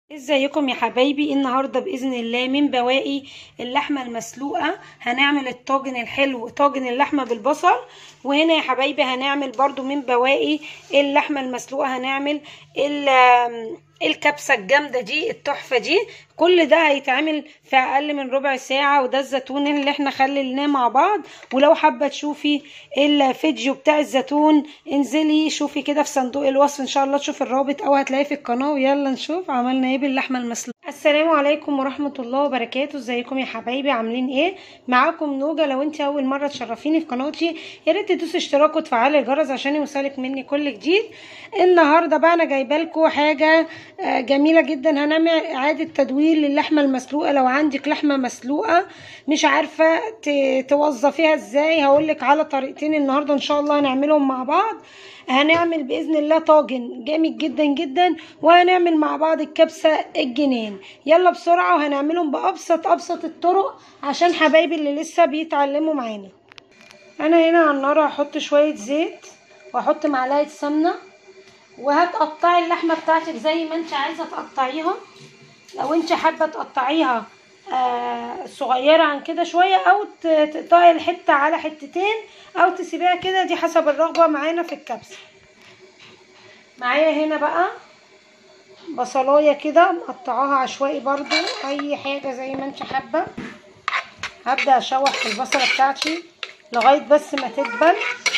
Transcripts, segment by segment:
ازيكم يا حبايبي النهارده باذن الله من بواقي اللحمه المسلوقه هنعمل الطاجن الحلو طاجن اللحمه بالبصل وهنا يا حبايبي هنعمل برضو من بواقي اللحمه المسلوقه هنعمل ال- الكبسه الجامده دي التحفه دي كل ده هيتعمل في اقل من ربع ساعه وده الزيتون اللي احنا خليناه مع بعض ولو حابه تشوفي الفيديو بتاع الزيتون انزلي شوفي كده في صندوق الوصف ان شاء الله تشوفي الرابط او هتلاقيه في القناه ويلا نشوف عملنا ايه باللحمه المسلوقه السلام عليكم ورحمه الله وبركاته ازيكم يا حبايبي عاملين ايه معاكم نوجه لو انت اول مره تشرفيني في قناتي يا ريت تدوسي اشتراك وتفعلي الجرس عشان يوصلك مني كل جديد النهارده بقى انا جايبه لكم حاجه آه، جميله جدا هنعمل اعاده تدوير للحمه المسلوقه لو عندك لحمه مسلوقه مش عارفه ت- توظفيها ازاي هقولك على طريقتين النهارده ان شاء الله هنعملهم مع بعض هنعمل باذن الله طاجن جامد جدا جدا وهنعمل مع بعض الكبسه الجنين يلا بسرعه وهنعملهم بابسط ابسط الطرق عشان حبايبي اللي لسه بيتعلموا معانا انا هنا على النار هحط شويه زيت واحط معلقه سمنه وهتقطعي اللحمه بتاعتك زي ما انت عايزه تقطعيها لو انت حابه تقطعيها آه صغيره عن كده شويه او ت- تقطعي الحته على حتتين او تسيبيها كده دي حسب الرغبه معانا في الكبسه معايا هنا بقى بصلايه كده مقطعاها عشوائي برضو اي حاجه زي ما انت حابه هبدا اشوح في البصله بتاعتي لغايه بس ما تدبل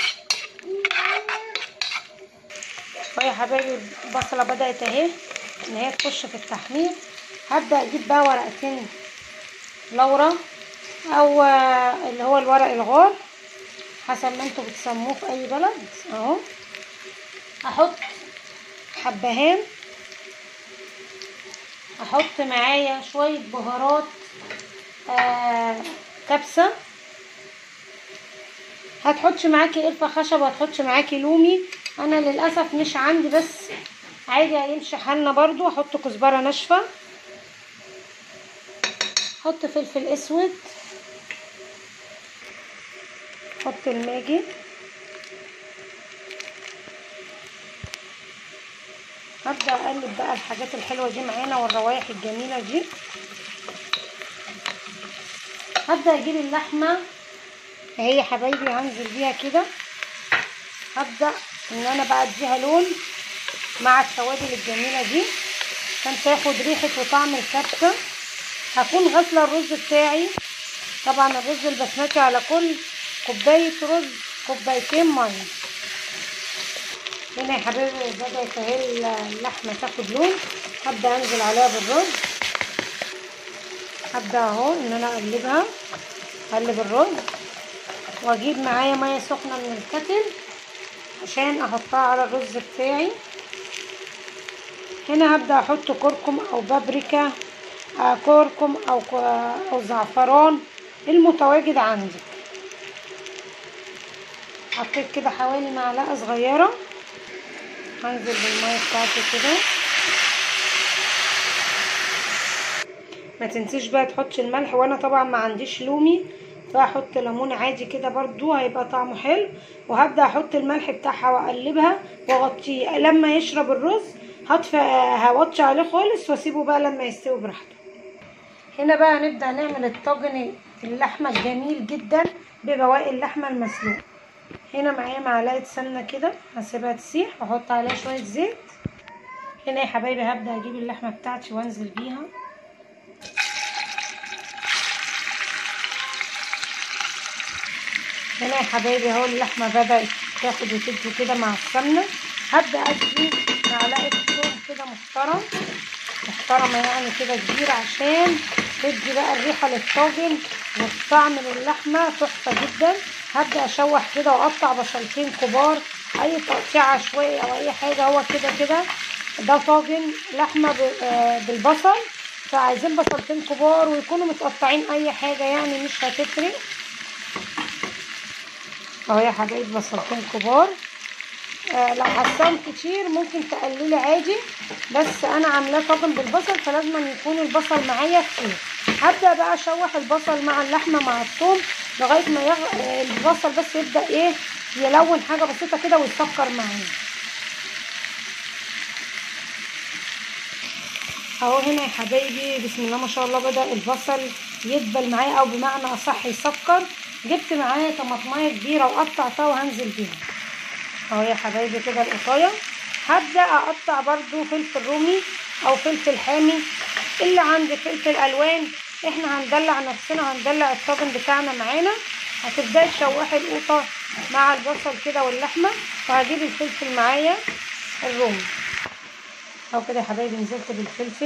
يا حبايبي البصله بدات اهي ان هي تخش في التحمير هبدا اجيب بقى ورقتين لورا او آه، اللي هو الورق الغار حسب ما انتوا بتسموه في اي بلد اهو احط حبهان احط معايا شويه بهارات آه كبسه هتحطش معاكي قرفه خشب وهتحطش معاكي لومي انا للاسف مش عندي بس عادي هيمشي حالنا برضو احط كزبره ناشفه احط فلفل اسود احط الماجي هبدا اقلب بقى الحاجات الحلوه دي معانا والروايح الجميله دي هبدا اجيب اللحمه اهي يا حبايبي هنزل بيها كده هبدا ان انا بقى اديها لون مع التوابل الجميله دي عشان تاخد ريحه وطعم الكبسه هكون غاسله الرز بتاعي طبعا الرز البسمتي على كل كوبايه رز كوبايتين ميه هنا يا حبايبي بدات اهي اللحمه تاخد لون هبدا انزل عليها بالرز هبدا اهو ان انا اقلبها اقلب الرز واجيب معايا ميه سخنه من الكتل عشان احطها على الرز بتاعي هنا هبدا احط كركم او بابريكا آه كركم او ك- او زعفران المتواجد عندي حطيت كده حوالي معلقه صغيره هنزل بالميه بتاعتي كده ما تنسيش بقى تحطي الملح وانا طبعا ما عنديش لومي فاحط ليمون عادي كده برضو هيبقى طعمه حلو وهبدا احط الملح بتاعها واقلبها واغطيه لما يشرب الرز هطفي هوطي عليه خالص واسيبه بقى لما يستوي براحته هنا بقى هنبدا نعمل الطاجن اللحمه الجميل جدا ببواقي اللحمه المسلوقه هنا معايا معلقه سمنه كده هسيبها تسيح واحط عليها شويه زيت هنا يا حبايبي هبدا اجيب اللحمه بتاعتي وانزل بيها هنا يا حبايبي اهو اللحمه بدات تاخد وتدي كده مع السمنه هبدا ادي معلقه ثوم كده محترم محترمه يعني كده كبيره عشان تدي بقى الريحه للطاجن والطعم للحمه تحفه جدا هبدا اشوح كده واقطع بصلتين كبار اي تقطيع عشوائي او اي حاجه هو كده كده ده طاجن لحمه ب- آه بالبصل فعايزين بصلتين كبار ويكونوا متقطعين اي حاجه يعني مش هتفرق اهو يا حبايبي بصلتين كبار آه لو حسام كتير ممكن تقللي عادي بس انا عاملاه طاجن بالبصل فلازم يكون البصل معايا كتير هبدا بقى اشوح البصل مع اللحمه مع الثوم لغايه ما يغ... آه، البصل بس يبدا ايه يلون حاجه بسيطه كده ويسكر معايا اهو هنا يا حبايبي بسم الله ما شاء الله بدا البصل يدبل معايا او بمعنى اصح يسكر جبت معايا طماطمايه كبيره وقطعتها وهنزل بيها اهو يا حبايبي كده القطايه هبدا اقطع برضو فلفل رومي او فلفل حامي اللي عندي فلفل الوان احنا هندلع نفسنا هندلع الطاجن بتاعنا معانا هتبداي تشوحي القوطه مع البصل كده واللحمه وهجيب الفلفل معايا الرومي اهو كده يا حبايبي نزلت بالفلفل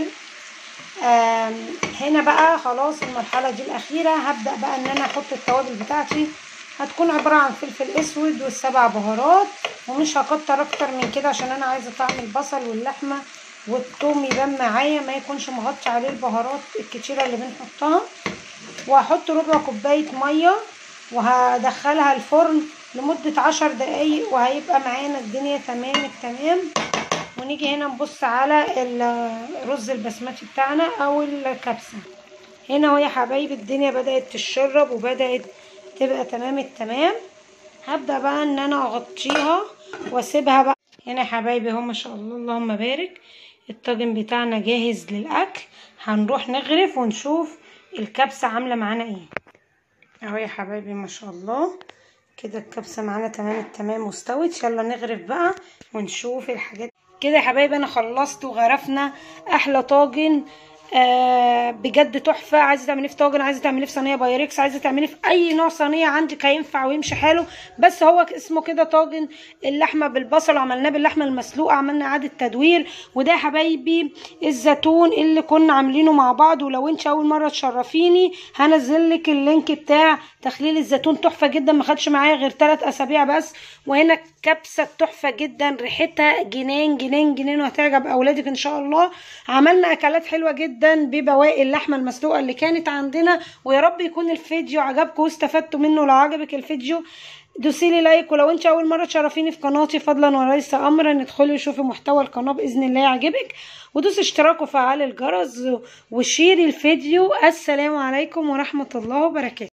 هنا بقى خلاص المرحله دي الاخيره هبدا بقى ان انا احط التوابل بتاعتي هتكون عباره عن فلفل اسود والسبع بهارات ومش هكتر اكتر من كده عشان انا عايزه طعم البصل واللحمه والثوم يبان معايا ما يكونش مغطي عليه البهارات الكتيره اللي بنحطها وهحط ربع كوبايه ميه وهدخلها الفرن لمده عشر دقايق وهيبقى معانا الدنيا تمام التمام ونيجي هنا نبص على الرز البسمتي بتاعنا او الكبسه هنا اهو يا حبايبي الدنيا بدات تشرب وبدات تبقى تمام التمام هبدا بقى ان انا اغطيها واسيبها بقى هنا يا حبايبي اهو ما شاء الله اللهم بارك الطاجن بتاعنا جاهز للاكل هنروح نغرف ونشوف الكبسه عامله معانا ايه اهو يا حبايبي ما شاء الله كده الكبسه معانا تمام التمام واستوت يلا نغرف بقى ونشوف الحاجات كده يا حبايبي انا خلصت وغرفنا احلى طاجن آه بجد تحفه عايزه تعمليه في طاجن عايزه تعمليه في صينيه بايركس عايزه تعمليه في اي نوع صينيه عندك هينفع ويمشي حاله بس هو اسمه كده طاجن اللحمه بالبصل عملناه باللحمه المسلوقه عملنا اعاده تدوير وده يا حبايبي الزيتون اللي كنا عاملينه مع بعض ولو انت اول مره تشرفيني هنزل لك اللينك بتاع تخليل الزيتون تحفه جدا ما خدش معايا غير 3 اسابيع بس وهنا كبسه تحفه جدا ريحتها جنان جنان جنان وهتعجب اولادك ان شاء الله عملنا اكلات حلوه جدا جدا ببواقي اللحمه المسلوقه اللي كانت عندنا ويا رب يكون الفيديو عجبكم واستفدتوا منه لو عجبك الفيديو دوسي لي لايك ولو انت اول مره تشرفيني في قناتي فضلا وليس امرا ادخلي وشوفي محتوى القناه باذن الله يعجبك ودوسي اشتراك وفعلي الجرس وشيري الفيديو السلام عليكم ورحمه الله وبركاته